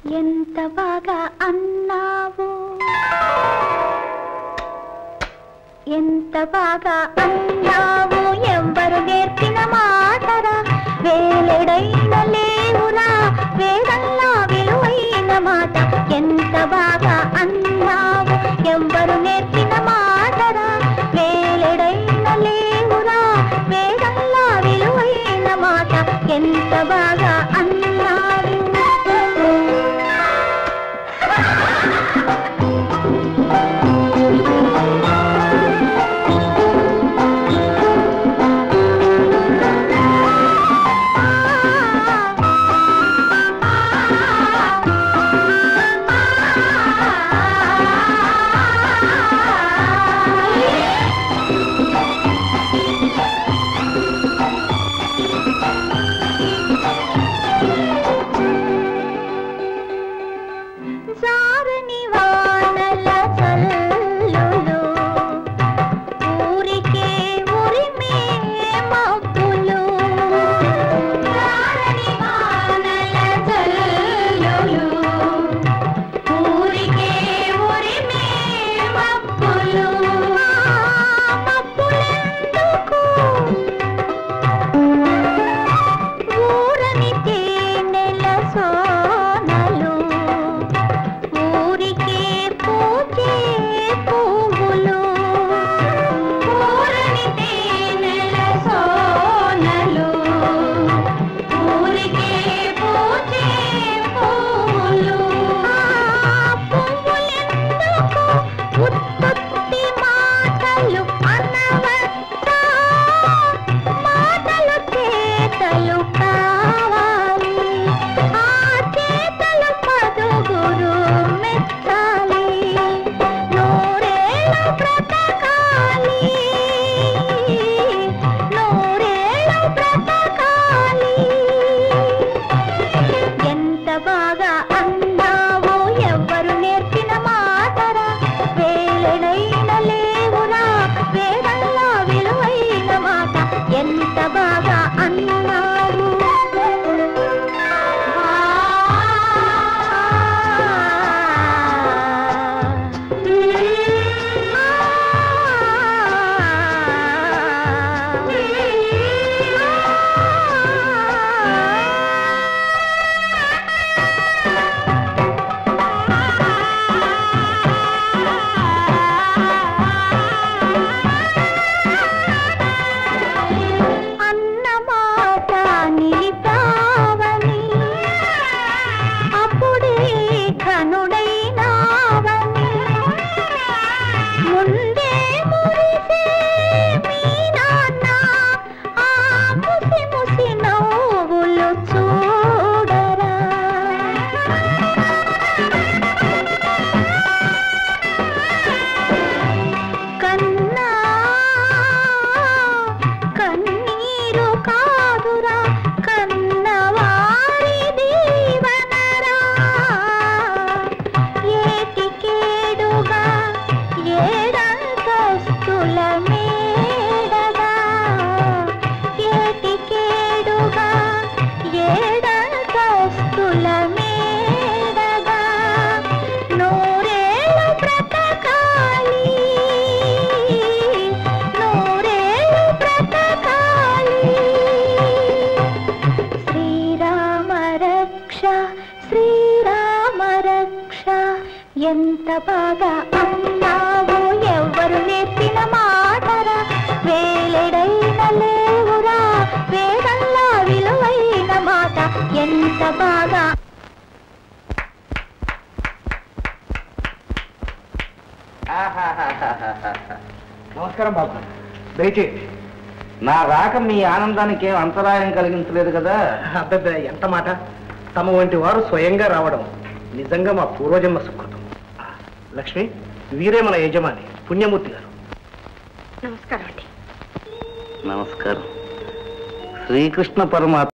ఎంత బాగా అన్నావు ఎంత బాగా అన్నావు ఎవ్వరు నేర్పిన మాటరా వేలెడైన లేవురా వేదల్లా విలువైన మాట ఎంత బాగా అన్నావు ఎవ్వరు నేర్పిన మాటరా వేలెడైన లేవురా వేదల్లా విలువైన మాట ఎంత బాగా అన్నావు జారని వానల చల్లులు ఊరికే ఉరిమే మబ్బులు జారని వానల చల్లులు ఊరికే ఉరిమే మబ్బులు మబ్బులెందుకు ఊరని తేనెల సోనలు ఊరికే పూజే పువ్వులు ఊరని తేనెల సోనలు ఊరికే పూజే పువ్వులు పువ్వులెందుకు ఉత్పత్తి మాటలు అనవచ్చా మాటలు చేతలు కావాలి ఆ చేతలు పదుగురు మెచ్చాలి నూరేళ్ళు బ్రతకాలి నూరేళ్ళు బ్రతకాలి ఎంత బాగా అన్నావో ఎవ్వరు నేర్పిన మాటరా వేలెడైన లేవురా వేడల్లా విలువైన మాట ఎంత బాగా అన్నావు అన్నమాట నిలిపావని అప్పుడే కనుడైనావని ముందే మురిసే మీ నాన్న ఆ ముసి ముసి నవ్వులు చూడరా కన్నా కన్నీరు కాదురా కన్నవారి దీవనరా ఏటికేడుగా ఏడంతస్తుల మేడగా ఏటికేడుగా ఏడంతస్తుల మేడగా నూరేళ్ళు బ్రతకాలి నూరేళ్ళు బ్రతకాలి శ్రీరామ రక్ష శ్రీరామ రక్ష ఎంత బాగా అన్నావు ఎవ్వరు నేర్పిన మాటరా వేలెడైన లేవురా వేదల్లా విలువైన మాట ఎంత బాగా నమస్కారం బాబు దయచేయండి నా రాక మీ ఆనందానికి ఏం అంతరాయం కలిగించలేదు కదా అబ్బబ్బే ఎంత మాట తమ వంటి వారు స్వయంగా రావడం నిజంగా మా పూర్వజన్మ సుకృతం ఆ, లక్ష్మి వీరే మన యజమాని పుణ్యమూర్తి గారు నమస్కారం అండి నమస్కారం శ్రీకృష్ణ పరమాత్మ